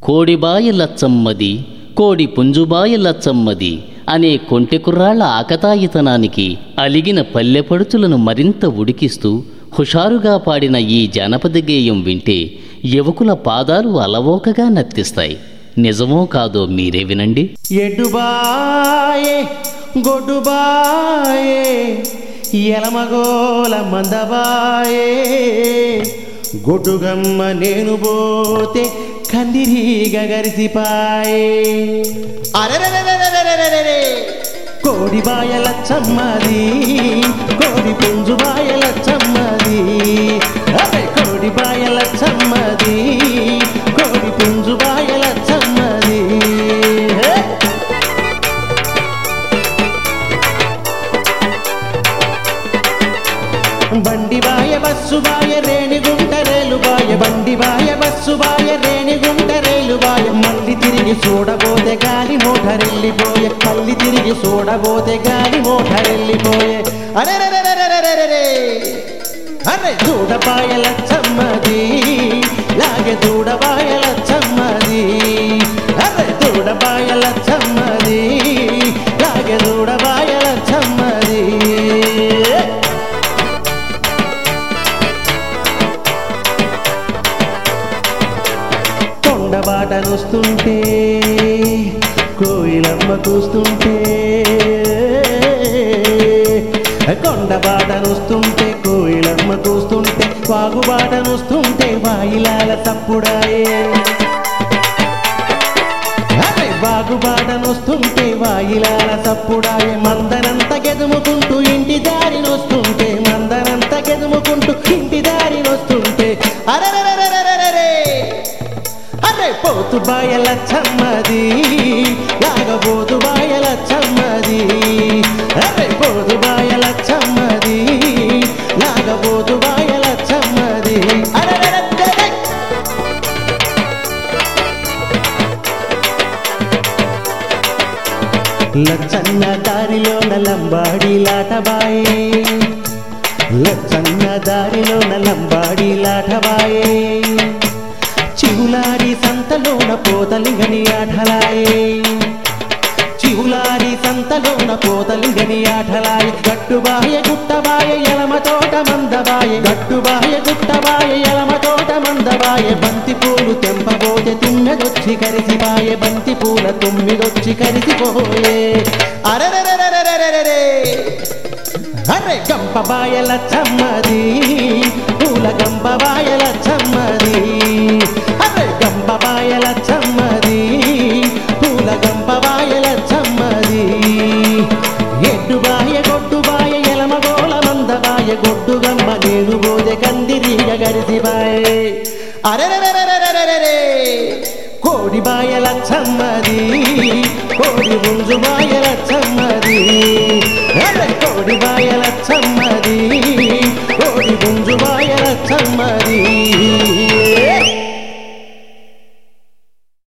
కోడిబాయ లచ్చమ్మది కోడి పుంజుబాయ లచ్చమ్మది అనే కొంటె కుర్రాళ్ల ఆకతాయితనానికి అలిగిన పల్లెపడుచులను మరింత ఉడికిస్తూ హుషారుగా పాడిన ఈ జానపద గేయం వింటే యువకుల పాదాలు అలవోకగా నర్తిస్తాయి నిజమో కాదో మీరే వినండి ఎడ్డుబాయే గొడ్డుబాయే ఎలమగోల మందబాయే గొడ్డుగమ్మ నేను పోతే కందిరీగ గరిసిపాయే అరెరెరెరెరెరెరెరెరె. కోడిబాయ లచ్చమ్మది కోడి పుంజుబాయ లచ్చమ్మది అరే కోడిబాయ లచ్చమ్మది కోడి పుంజుబాయ లచ్చమ్మది హే! బండిబాయ బస్సుబాయ రేణిగుంట రేలుబాయ బండిబాయ బస్సుబాయ రేణిగుంట రేలుబాయ మళ్ళీ తిరిగి చూడబోతే గాలి మోటరెళ్ళిపోయే మళ్ళీ తిరిగి చూడబోతే గాలి మోటరెళ్ళిపోయే అరే అరే చూడబాయ లచ్చమ్మది లాగే చూడబాయ లచ్చమ్మది అరే చూడబాయ లచ్చమ్మది లాగే చూడబాయ లచ్చమ్మది కొండబాటనొస్తుంటే కోయిలమ్మ కూస్తుంటే కొండబాటనొస్తుంటే కోయిలమ్మ కూస్తుంటే వాగుబాటనొస్తుంటే వాయిలాల తప్పుడాయే అరే బాగుబాటనొస్తుంటే వాయిలాల తప్పుడాయే మందనంత గెదుముకుంటూ ఇంటి దారినొస్తుంటే మందనంత గెదుముకుంటూ ఇంటి దారినొస్తుంటే అరెరెరెరెరెరెరె అరే పోతు బాయల చమ్మది లాగబోతు బాయల చమ్మది అరే పోతు బాయల చమ్మది లాగబోతు బాయల చమ్మది అరెరెరెరెరె. లచ్చన్న దారిలోన లంబాడి లాటబాయే లచ్చన్న దారిలోన లంబాడి లాటబాయే చివులారి సంతలోన పోతలింగని ఆటలాయే చివులారి సంతలోన పోతలింగని ఆటలాయ గట్టుబాయ గుట్టబాయ ఎలమ తోట మందబాయ గట్టుబాయ గుట్టబాయ ఎలమ తోట మందబాయ బంతి పూలు తెంపబోతే తుమ్మెదొచ్చి కరిసిపాయ బంతి పూల తుమ్మిదొచ్చి కరిసిపోయే అరెరెరెరెరెరెరెరె అరే గంపబాయల చమ్మది పూల గంపబాయల చమ్మది అరే గంపబాయల చమ్మది పూల గంపబాయల చమ్మది ఎడ్డుబాయ గొడ్డుబాయ ఎలమగోళ మందబాయ గొడ్డు గమ్మ నేను బోదె కందిరీగ గరిసిబాయే అరెరెరెరెరెరెరెరె కోడిబాయల చమ్మది కోడి పుంజుబాయల చమ్మది అరే కోడిబాయల చమ్మ